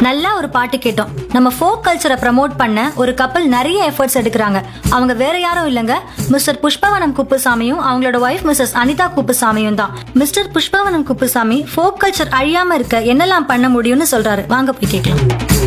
நல்லா ஒரு பாட்டு கேட்டோம் நம்ம ஃபோக் கல்ச்சரை ப்ரமோட் பண்ண ஒரு கப்பல் நிறைய எஃபர்ட்ஸ் எடுக்கிறாங்க அவங்க வேற யாரும் இல்லைங்க மிஸ்டர் புஷ்பவனம் குப்புசாமியும் அவங்களோட ஒய்ஃப் மிஸ்ஸஸ் அனிதா குப்புசாமியும் தான் mister Pushpavanam Kuppusamy folk culture அழியாம இருக்க என்னெல்லாம் பண்ண முடியும்னு சொல்றாரு வாங்க போய் கேட்கலாம்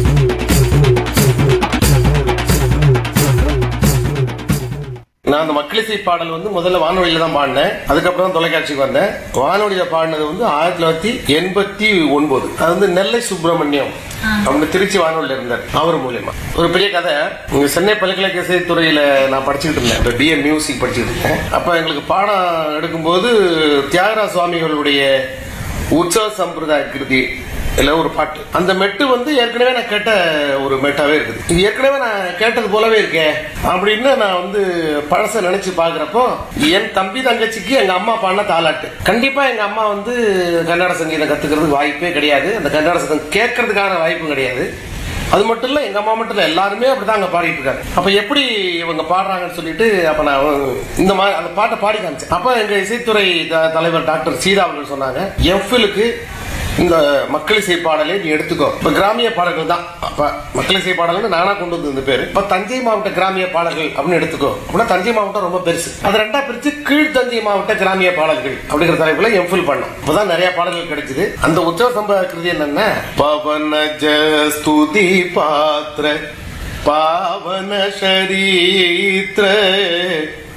நான் அந்த மக்களிசை பாடல் வந்து முதல்ல வானொலியில தான் பாடினேன் அதுக்கப்புறம் தான் தொலைக்காட்சிக்கு வந்தேன் வானொலியில பாடினது வந்து ஆயிரத்தி தொள்ளாயிரத்தி எண்பத்தி ஒன்பது அது வந்து நெல்லை சுப்பிரமணியம் அவங்க திருச்சி வானொலியில இருந்தார் அவர் மூலியமா ஒரு பெரிய கதை இங்க சென்னை பல்கலைக்கழக இசைத்துறையில நான் படிச்சுக்கிட்டு இருந்தேன் பிஏ மியூசிக் படிச்சுக்கிட்டு இருந்தேன் அப்ப எங்களுக்கு பாடம் எடுக்கும்போது தியாகராஜ சுவாமிகளுடைய உற்சவ சம்பிரதாய கிருதி இல்ல ஒரு பாட்டு அந்த மெட்டு வந்து ஏற்கனவே நான் கேட்ட ஒரு மெட்டாவே இருக்குது இது ஏற்கனவே நான் கேட்டது போலவே இருக்கே அப்படின்னு நான் வந்து பழச நினைச்சு பாக்குறப்போ என் தம்பி தங்கச்சிக்கு எங்க அம்மா பாடின தாலாட்டு கண்டிப்பா எங்க அம்மா வந்து கன்னட சங்கீதம் கத்துக்கிறதுக்கு வாய்ப்பே கிடையாது அந்த கன்னட சங்கீதம் கேட்கறதுக்கான வாய்ப்பும் கிடையாது அது மட்டும் இல்ல எங்க அம்மா மட்டும் இல்ல எல்லாருமே அப்படிதான் அங்க பாடிட்டு இருக்காங்க அப்ப எப்படி இவங்க பாடுறாங்கன்னு சொல்லிட்டு அப்ப நான் இந்த மாதிரி அந்த பாட்டை பாடி காமிச்சேன் அப்ப எங்க இசைத்துறை த- தலைவர் டாக்டர் சீதா அவர்கள் சொன்னாங்க எஃப்எலுக்கு இந்த மக்கள் இசை பாடலை நீ எடுத்துக்கோ இப்ப கிராமிய பாடல்கள் தான் அப்ப மக்கள் இசை பாடல்கள் நானா கொண்டு வந்து இந்த பேரு இப்ப தஞ்சை மாவட்ட கிராமிய பாடல்கள் அப்படின்னு எடுத்துக்கோ அப்படின்னா தஞ்சை மாவட்டம் ரொம்ப பெருசு அது ரெண்டா பிரிச்சு கீழ் தஞ்சை மாவட்ட கிராமிய பாடல்கள் அப்படிங்கிற தலைப்புல எம்ஃபில் பண்ணோம் அப்பதான் நிறைய பாடல்கள் கிடைச்சது அந்த உற்சவ சம்பவ கிருதி என்னன்னா பவனஜ ஸ்துதி பாத்திர பாவன ஷரீத்ர